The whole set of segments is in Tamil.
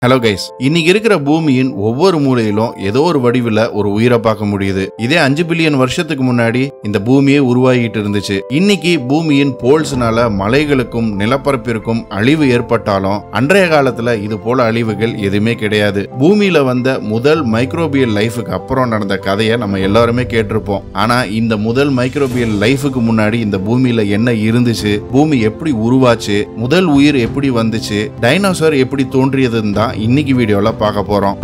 ஹலோ கைஸ் இன்னைக்கு இருக்கிற பூமியின் ஒவ்வொரு மூலையிலும் ஏதோ ஒரு வடிவில் ஒரு உயிரை பார்க்க முடியுது இதே அஞ்சு பில்லியன் வருஷத்துக்கு முன்னாடி இந்த பூமியே உருவாகிட்டு இருந்துச்சு இன்னைக்கு பூமியின் போல்ஸ்னால மலைகளுக்கும் நிலப்பரப்பிற்கும் அழிவு ஏற்பட்டாலும் அன்றைய காலத்துல இது போல அழிவுகள் எதுவுமே கிடையாது பூமியில வந்த முதல் மைக்ரோபியல் லைஃபுக்கு அப்புறம் நடந்த கதையை நம்ம எல்லாருமே கேட்டிருப்போம் ஆனா இந்த முதல் மைக்ரோபியல் லைஃபுக்கு முன்னாடி இந்த பூமியில என்ன இருந்துச்சு பூமி எப்படி உருவாச்சு முதல் உயிர் எப்படி வந்துச்சு டைனோசர் எப்படி தோன்றியதுன்னு தான் இன்னைக்கு வீடியோல பார்க்க போறோம்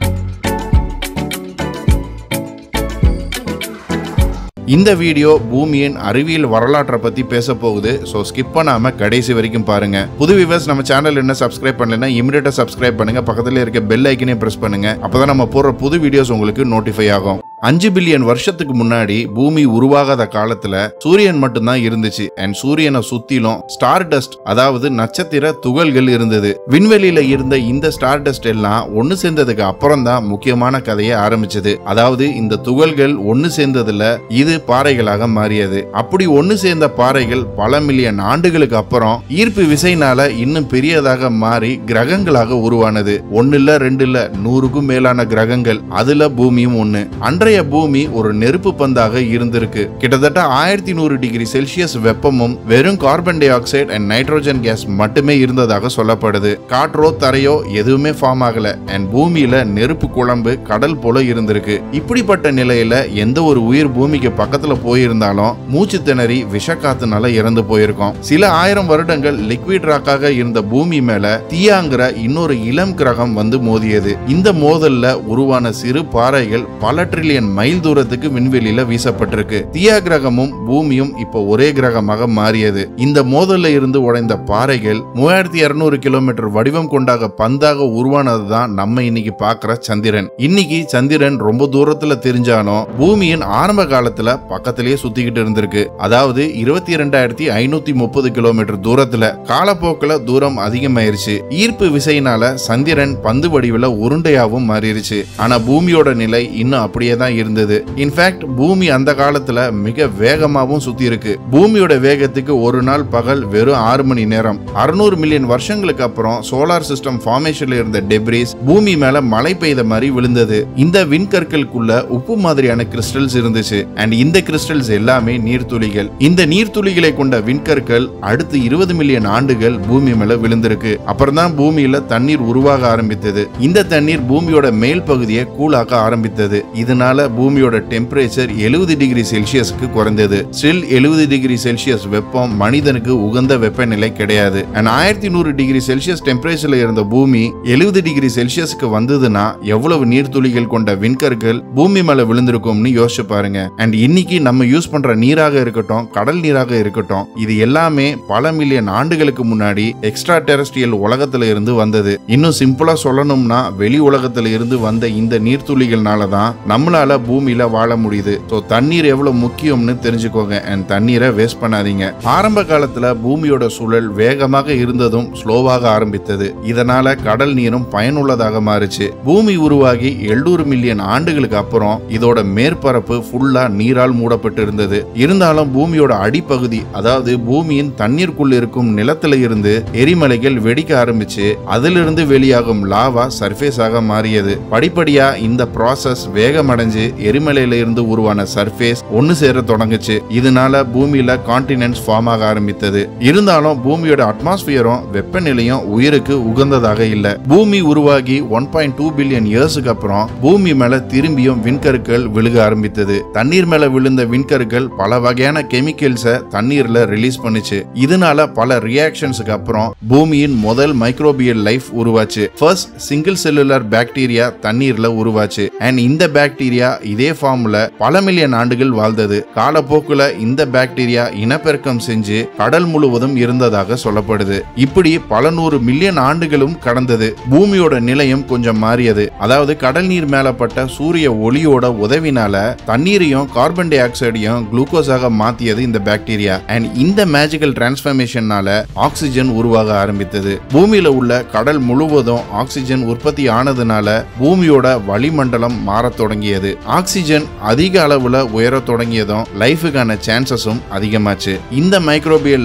இந்த வீடியோ பூமியின் அறிவியல் வரலாற்றை பத்தி பேச போகுது ஸோ ஸ்கிப் பண்ணாம கடைசி வரைக்கும் பாருங்க புது விவர்ஸ் நம்ம சேனல் என்ன சப்ஸ்கிரைப் பண்ணலைன்னா இமிடியேட்டா சப்ஸ்கிரைப் பண்ணுங்க பக்கத்துல இருக்க பெல் ஐக்கனே பிரஸ் பண்ணுங்க அப்பதான் நம்ம போடுற புது வீடியோஸ் உங்களுக்கு நோட்டிஃபை ஆகும் அஞ்சு பில்லியன் வருஷத்துக்கு முன்னாடி பூமி உருவாகாத காலத்துல சூரியன் மட்டும்தான் இருந்துச்சு அண்ட் சூரியனை சுத்திலும் ஸ்டார் டஸ்ட் அதாவது நட்சத்திர துகள்கள் இருந்தது விண்வெளியில இருந்த இந்த ஸ்டார் டஸ்ட் எல்லாம் ஒன்னு சேர்ந்ததுக்கு அப்புறம் தான் முக்கியமான கதையை ஆரம்பிச்சது அதாவது இந்த துகள்கள் ஒன்னு சேர்ந்ததுல இது பாறைகளாக மாறியது அப்படி ஒன்னு சேர்ந்த பாறைகள் பல மில்லியன் ஆண்டுகளுக்கு அப்புறம் ஈர்ப்பு விசைனால இன்னும் பெரியதாக மாறி கிரகங்களாக உருவானது ஒன்னு இல்ல ரெண்டு இல்ல நூறுக்கும் மேலான கிரகங்கள் அதுல பூமியும் ஒண்ணு அன்றைய பூமி ஒரு நெருப்பு பந்தாக இருந்திருக்கு கிட்டத்தட்ட ஆயிரத்தி நூறு டிகிரி செல்சியஸ் வெப்பமும் வெறும் carbon dioxide and nitrogen gas மட்டுமே இருந்ததாக சொல்லப்படுது காற்றோ தரையோ எதுவுமே ஃபார்ம் ஆகல அண்ட் பூமியில நெருப்பு குழம்பு கடல் போல இருந்திருக்கு இப்படிப்பட்ட நிலையில எந்த ஒரு உயிர் பூமிக்கு பக்கத்துல போயிருந்தாலும் மூச்சு திணறி விஷக்காத்துனால இறந்து போயிருக்கோம் சில ஆயிரம் வருடங்கள் லிக்விட் ராக்காக இருந்த பூமி மேல தீயாங்கிற இன்னொரு இளம் கிரகம் வந்து மோதியது இந்த மோதல்ல உருவான சிறு பாறைகள் பல ட்ரில்லியன் மைல் தூரத்துக்கு விண்வெளியில வீசப்பட்டிருக்கு தியா கிரகமும் பூமியும் இப்போ ஒரே கிரகமாக மாறியது இந்த மோதல்ல இருந்து உடைந்த பாறைகள் மூவாயிரத்தி இருநூறு கிலோமீட்டர் வடிவம் கொண்டாக பந்தாக உருவானதுதான் நம்ம இன்னைக்கு பார்க்கிற சந்திரன் இன்னைக்கு சந்திரன் ரொம்ப தூரத்துல தெரிஞ்சாலும் பூமியின் ஆரம்ப காலத்துல பக்கத்திலேயே சுத்திக்கிட்டு இருந்திருக்கு அதாவது இருபத்தி இரண்டாயிரத்தி ஐநூத்தி முப்பது கிலோமீட்டர் தூரத்துல காலப்போக்கில் தூரம் அதிகமாயிருச்சு ஈர்ப்பு விசையினால சந்திரன் பந்து வடிவில் உருண்டையாவும் மாறிடுச்சு ஆனா பூமியோட நிலை இன்னும் அப்படியே தான் இருந்தது இன்ஃபேக்ட் பூமி அந்த காலத்துல மிக வேகமாகவும் சுத்தி இருக்கு பூமியோட வேகத்துக்கு ஒரு நாள் பகல் வெறும் ஆறு மணி நேரம் அறுநூறு மில்லியன் வருஷங்களுக்கு அப்புறம் சோலார் சிஸ்டம் ஃபார்மேஷன்ல இருந்த டெப்ரிஸ் பூமி மேல மழை பெய்த மாதிரி விழுந்தது இந்த விண்கற்களுக்குள்ள உப்பு மாதிரியான கிறிஸ்டல்ஸ் இருந்துச்சு அண்ட் இந்த கிறிஸ்டல்ஸ் எல்லாமே நீர்த்துளிகள் இந்த நீர்த்துளிகளை கொண்ட விண்கற்கள் அடுத்து இருபது மில்லியன் ஆண்டுகள் பூமி மேல விழுந்திருக்கு அப்புறம் தான் பூமியில தண்ணீர் உருவாக ஆரம்பித்தது இந்த தண்ணீர் பூமியோட மேல் பகுதியை கூலாக்க ஆரம்பித்தது இதனால பூமியோட டெம்பரேச்சர் எழுபது டிகிரி செல்சியஸ்க்கு குறைந்தது ஸ்டில் எழுபது டிகிரி செல்சியஸ் வெப்பம் மனிதனுக்கு உகந்த வெப்பநிலை கிடையாது அண்ட் ஆயிரத்தி நூறு டிகிரி செல்சியஸ் டெம்பரேச்சர்ல இருந்த பூமி எழுபது டிகிரி செல்சியஸ்க்கு வந்ததுன்னா எவ்வளவு நீர்த்துளிகள் கொண்ட விண்கற்கள் பூமி மேல விழுந்திருக்கும்னு யோசிச்சு பாருங்க அண்ட் இன்னைக்கு நம்ம யூஸ் பண்ற நீராக இருக்கட்டும் கடல் நீராக இருக்கட்டும் இது எல்லாமே பல மில்லியன் ஆண்டுகளுக்கு முன்னாடி எக்ஸ்ட்ரா டெரஸ்ட்ரியல் உலகத்துல இருந்து வந்தது இன்னும் சிம்பிளா சொல்லணும்னா வெளி உலகத்துல இருந்து வந்த இந்த நீர்த்துளிகள்னால தான் நம்மளால பூமியில வாழ முடியுது ஸோ தண்ணீர் எவ்வளவு முக்கியம்னு தெரிஞ்சுக்கோங்க அண்ட் தண்ணீரை வேஸ்ட் பண்ணாதீங்க ஆரம்ப காலத்துல பூமியோட சூழல் வேகமாக இருந்ததும் ஸ்லோவாக ஆரம்பித்தது இதனால கடல் நீரும் பயனுள்ளதாக மாறுச்சு பூமி உருவாகி எழுநூறு மில்லியன் ஆண்டுகளுக்கு அப்புறம் இதோட மேற்பரப்பு ஃபுல்லா நீரால் மூடப்பட்டு இருந்தது இருந்தாலும் பூமியோட அடிப்பகுதி அதாவது பூமியின் தண்ணீருக்குள் இருக்கும் நிலத்துல இருந்து எரிமலைகள் வெடிக்க ஆரம்பிச்சு அதிலிருந்து வெளியாகும் லாவா சர்ஃபேஸாக மாறியது படிப்படியா இந்த ப்ராசஸ் வேகமடைஞ்சு எரிமலையில இருந்து உருவான சர்ஃபேஸ் ஒன்னு சேர தொடங்குச்சு இதனால பூமியில கான்டினென்ட்ஸ் ஃபார்ம் ஆக ஆரம்பித்தது இருந்தாலும் பூமியோட அட்மாஸ்பியரும் வெப்பநிலையும் உயிருக்கு உகந்ததாக இல்ல பூமி உருவாகி ஒன் பாயிண்ட் டூ பில்லியன் இயர்ஸுக்கு அப்புறம் பூமி மேல திரும்பியும் விண்கற்கள் விழுக ஆரம்பித்தது தண்ணீர் மேல விழுந்த விண்கற்கள் பல வகையான கெமிக்கல்ஸை தண்ணீர்ல ரிலீஸ் பண்ணுச்சு இதனால பல ரியாக்ஷன்ஸுக்கு அப்புறம் பூமியின் முதல் மைக்ரோபியல் லைஃப் உருவாச்சு ஃபர்ஸ்ட் சிங்கிள் செல்லுலர் பாக்டீரியா தண்ணீர்ல உருவாச்சு அண்ட் இந்த பாக்டீரியா இதே ஃபார்ம்ல பல மில்லியன் ஆண்டுகள் வாழ்ந்தது காலப்போக்குல இந்த பாக்டீரியா இனப்பெருக்கம் செஞ்சு கடல் முழுவதும் இருந்ததாக சொல்லப்படுது இப்படி பல நூறு மில்லியன் ஆண்டுகளும் கடந்தது பூமியோட நிலையும் கொஞ்சம் மாறியது அதாவது கடல் நீர் மேலப்பட்ட சூரிய ஒளியோட உதவினால தண்ணீரையும் கார்பன் டை ஆக்சைடையும் குளுக்கோஸாக மாத்தியது இந்த பாக்டீரியா அண்ட் இந்த மேஜிக்கல் டிரான்ஸ்ஃபர்மேஷனால ஆக்சிஜன் உருவாக ஆரம்பித்தது பூமியில உள்ள கடல் முழுவதும் ஆக்சிஜன் உற்பத்தி ஆனதுனால பூமியோட வளிமண்டலம் மாறத் தொடங்கியது ஆக்சிஜன் அதிக அளவுல உயரத் தொடங்கியதும் லைஃபுக்கான சான்சஸும் அதிகமாச்சு இந்த மைக்ரோபியல் லைஃப்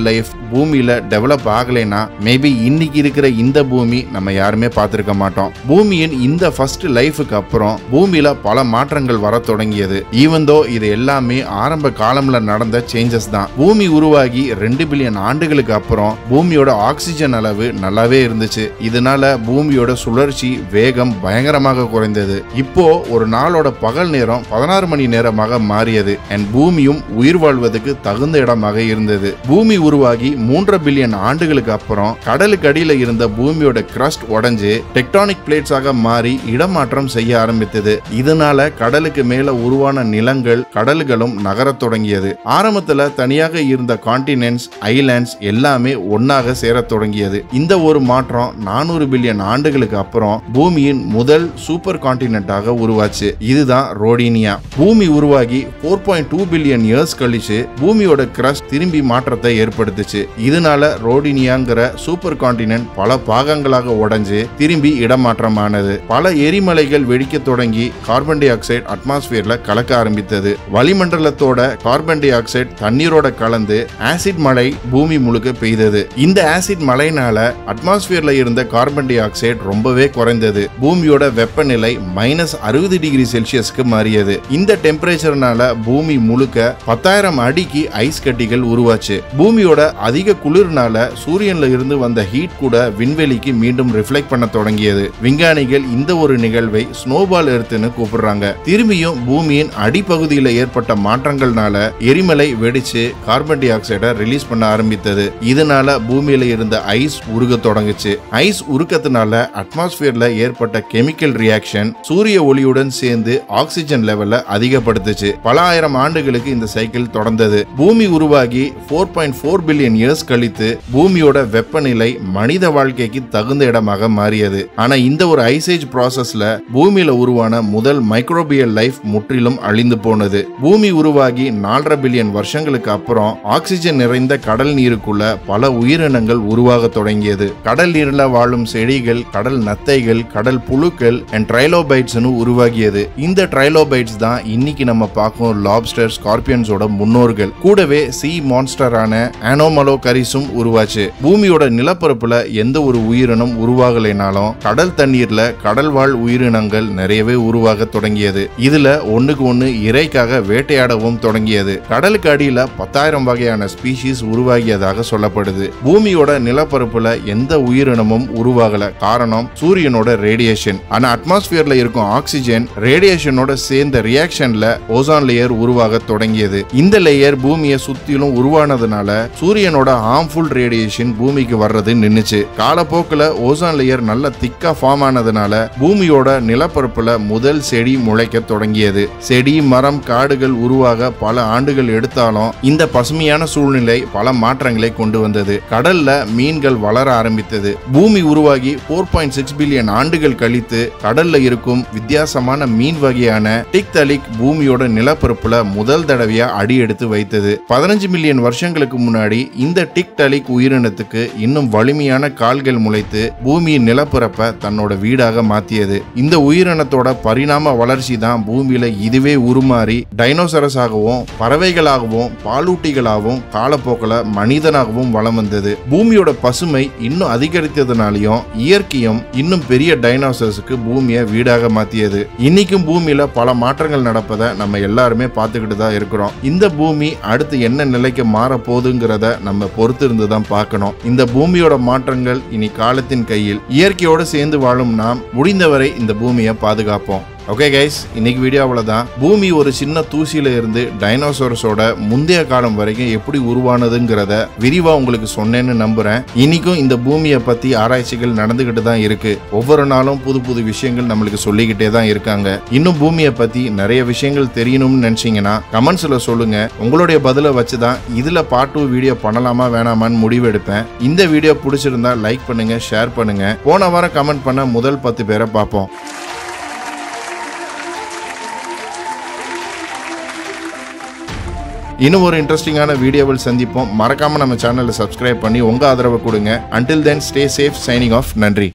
பூமியில டெவலப் ஆகலைன்னா மேபி இன்னைக்கு இருக்கிற இந்த பூமி நம்ம யாருமே பார்த்திருக்க மாட்டோம் பூமியின் இந்த ஃபர்ஸ்ட் லைஃபுக்கு அப்புறம் பூமியில பல மாற்றங்கள் வர தொடங்கியது ஈவன் தோ இது எல்லாமே ஆரம்ப காலம்ல நடந்த சேஞ்சஸ் தான் பூமி உருவாகி ரெண்டு பில்லியன் ஆண்டுகளுக்கு அப்புறம் பூமியோட ஆக்சிஜன் அளவு நல்லாவே இருந்துச்சு இதனால பூமியோட சுழற்சி வேகம் பயங்கரமாக குறைந்தது இப்போ ஒரு நாளோட பகல் நேரம் பதினாறு மணி நேரமாக மாறியது அண்ட் பூமியும் உயிர் வாழ்வதற்கு தகுந்த இடமாக இருந்தது பூமி உருவாகி மூன்றரை பில்லியன் ஆண்டுகளுக்கு அப்புறம் கடலுக்கு அடியில இருந்த பூமியோட கிரஸ்ட் உடைஞ்சு டெக்டானிக் பிளேட்ஸாக மாறி இடமாற்றம் செய்ய ஆரம்பித்தது இதனால கடலுக்கு மேல உருவான நிலங்கள் கடல்களும் நகரத் தொடங்கியது ஆரம்பத்துல தனியாக இருந்த காண்டினென்ட்ஸ் ஐலாண்ட்ஸ் எல்லாமே ஒன்னாக சேரத் தொடங்கியது இந்த ஒரு மாற்றம் நானூறு பில்லியன் ஆண்டுகளுக்கு அப்புறம் பூமியின் முதல் சூப்பர் காண்டினென்ட்டாக உருவாச்சு இதுதான் ரோடினியா பூமி உருவாகி four point two billion years கழிச்சு பூமியோட கிரஸ்ட் திரும்பி மாற்றத்தை ஏற்படுத்துச்சு இதனால ரோடினியாங்கிற சூப்பர் காண்டினென்ட் பல பாகங்களாக உடைஞ்சு திரும்பி இடமாற்றமானது பல எரிமலைகள் வெடிக்க தொடங்கி கார்பன் டை ஆக்சைடு அட்மாஸ்பியர்ல கலக்க ஆரம்பித்தது வளிமண்டலத்தோட கார்பன் டை ஆக்சைடு தண்ணீரோட கலந்து ஆசிட் மழை பூமி முழுக்க பெய்தது இந்த ஆசிட் மழைனால அட்மாஸ்பியர்ல இருந்த கார்பன் டை ஆக்சைடு ரொம்பவே குறைந்தது பூமியோட வெப்பநிலை மைனஸ் அறுபது டிகிரி செல்சியஸ்க்கு மாறியது இந்த டெம்பரேச்சர்னால பூமி முழுக்க பத்தாயிரம் அடிக்கு ஐஸ் கட்டிகள் உருவாச்சு பூமியோட அதிக குளிர்னால சூரியன்ல இருந்து வந்த ஹீட் கூட விண்வெளிக்கு மீண்டும் ரிஃப்ளெக்ட் பண்ண தொடங்கியது விஞ்ஞானிகள் இந்த ஒரு நிகழ்வை ஸ்னோபால் எர்த்துன்னு கூப்பிடுறாங்க திரும்பியும் பூமியின் அடிப்பகுதியில் ஏற்பட்ட மாற்றங்கள்னால எரிமலை வெடிச்சு கார்பன் டை ஆக்சைடை ரிலீஸ் பண்ண ஆரம்பித்தது இதனால பூமியில இருந்த ஐஸ் உருக தொடங்குச்சு ஐஸ் உருக்கத்தினால அட்மாஸ்பியர்ல ஏற்பட்ட கெமிக்கல் ரியாக்ஷன் சூரிய ஒளியுடன் சேர்ந்து ஆக்சிஜன் லெவலை அதிகப்படுத்துச்சு பல ஆயிரம் ஆண்டுகளுக்கு இந்த சைக்கிள் தொடர்ந்தது பூமி உருவாகி four point four billion years கழித்து பூமியோட வெப்பநிலை மனித வாழ்க்கைக்கு தகுந்த இடமாக மாறியது ஆனா இந்த ஒரு ஐசேஜ் ப்ராசஸ்ல பூமியில உருவான முதல் மைக்ரோபியல் லைஃப் முற்றிலும் அழிந்து போனது பூமி உருவாகி நாலரை பில்லியன் வருஷங்களுக்கு அப்புறம் ஆக்சிஜன் நிறைந்த கடல் நீருக்குள்ள பல உயிரினங்கள் உருவாக தொடங்கியது கடல் நீர்ல வாழும் செடிகள் கடல் நத்தைகள் கடல் புழுக்கள் அண்ட் ட்ரைலோபைட்ஸ்னு உருவாகியது இந்த ட்ரைலோபைட்ஸ் தான் இன்னைக்கு நம்ம பார்க்கும் லாப்ஸ்டர் ஸ்கார்பியன்ஸோட முன்னோர்கள் கூடவே சி மான்ஸ்டரான ஆனோமலோ கரிசும் உருவாச்சு பூமியோட நிலப்பரப்புல எந்த ஒரு உயிரினம் உருவாகலைனாலும் கடல் தண்ணீர்ல கடல் வாழ் உயிரினங்கள் நிறையவே உருவாக தொடங்கியது இதுல ஒண்ணுக்கு ஒண்ணு இறைக்காக வேட்டையாடவும் தொடங்கியது கடலுக்கு அடியில பத்தாயிரம் வகையான ஸ்பீஷீஸ் உருவாகியதாக சொல்லப்படுது பூமியோட நிலப்பரப்புல எந்த உயிரினமும் உருவாகல காரணம் சூரியனோட ரேடியேஷன் ஆனா அட்மாஸ்பியர்ல இருக்கும் ஆக்சிஜன் ரேடியேஷனோட சேர்ந்த ரியாக்ஷன்ல ஓசான் லேயர் உருவாக தொடங்கியது இந்த லேயர் பூமியை சுத்திலும் உருவானதுனால சூரியனோட ஹார்ம்ஃபுல் ரேடியேஷன் பூமிக்கு வர்றது நின்னுச்சு காலப்போக்குல ஓசான் லேயர் நல்ல திக்கா ஃபார்ம் ஆனதுனால பூமியோட நிலப்பரப்புல முதல் செடி முளைக்க தொடங்கியது செடி மரம் காடுகள் உருவாக பல ஆண்டுகள் எடுத்தாலும் இந்த பசுமையான சூழ்நிலை பல மாற்றங்களை கொண்டு வந்தது கடல்ல மீன்கள் வளர ஆரம்பித்தது பூமி உருவாகி ஃபோர் பாயிண்ட் சிக்ஸ் பில்லியன் ஆண்டுகள் கழித்து கடல்ல இருக்கும் வித்தியாசமான மீன் வகையான டிக்தலிக் பூமியோட நிலப்பரப்புல முதல் தடவையா அடி எடுத்து வைத்தது பதினஞ்சு மில்லியன் வருஷங்களுக்கு முன்னாடி இந்த டிக்டலிக் உயிரினத்துக்கு இன்னும் வலிமையான கால்கள் முளைத்து பூமியின் நிலப்பரப்பை தன்னோட வீடாக மாத்தியது இந்த உயிரினத்தோட பரிணாம வளர்ச்சி தான் பூமியில இதுவே உருமாறி டைனோசரஸாகவும் பறவைகளாகவும் பாலூட்டிகளாகவும் காலப்போக்கில் மனிதனாகவும் வளம் வந்தது பூமியோட பசுமை இன்னும் அதிகரித்ததுனாலையும் இயற்கையும் இன்னும் பெரிய டைனோசர்ஸுக்கு பூமியை வீடாக மாத்தியது இன்னைக்கும் பூமியில பல மாற்றங்கள் நடப்பதை நம்ம எல்லாருமே பார்த்துக்கிட்டு தான் இருக்கிறோம் இந்த பூமி அடுத்து என்ன நிலைக்கு மாற போகுதுங்கிறத நம்ம பொறுத்து இருந்து தான் பார்க்கணும் இந்த பூமியோட மாற்றங்கள் இனி காலத்தின் கையில் இயற்கையோடு சேர்ந்து வாழும் நாம் முடிந்தவரை இந்த பூமியை பாதுகாப்போம் ஓகே கைஸ் இன்னைக்கு வீடியோ அவ்வளோதான் பூமி ஒரு சின்ன தூசியில இருந்து டைனோசரஸோட முந்தைய காலம் வரைக்கும் எப்படி உருவானதுங்கிறத விரிவா உங்களுக்கு சொன்னேன்னு நம்புறேன் இன்னைக்கும் இந்த பூமியை பத்தி ஆராய்ச்சிகள் நடந்துகிட்டு தான் இருக்கு ஒவ்வொரு நாளும் புது புது விஷயங்கள் நம்மளுக்கு சொல்லிக்கிட்டே தான் இருக்காங்க இன்னும் பூமியை பத்தி நிறைய விஷயங்கள் தெரியணும்னு நினைச்சீங்கன்னா கமெண்ட்ஸ்ல சொல்லுங்க உங்களுடைய பதிலை வச்சு தான் இதுல பாட்டு வீடியோ பண்ணலாமா வேணாமான்னு முடிவு எடுப்பேன் இந்த வீடியோ பிடிச்சிருந்தா லைக் பண்ணுங்க ஷேர் பண்ணுங்க போன வாரம் கமெண்ட் பண்ண முதல் பத்து பேரை பார்ப்போம் இன்னும் ஒரு இன்ட்ரெஸ்டிங்கான வீடியோவில் சந்திப்போம் மறக்காம நம்ம சேனலை சப்ஸ்கிரைப் பண்ணி உங்க ஆதரவை கொடுங்க until then stay safe signing off நன்றி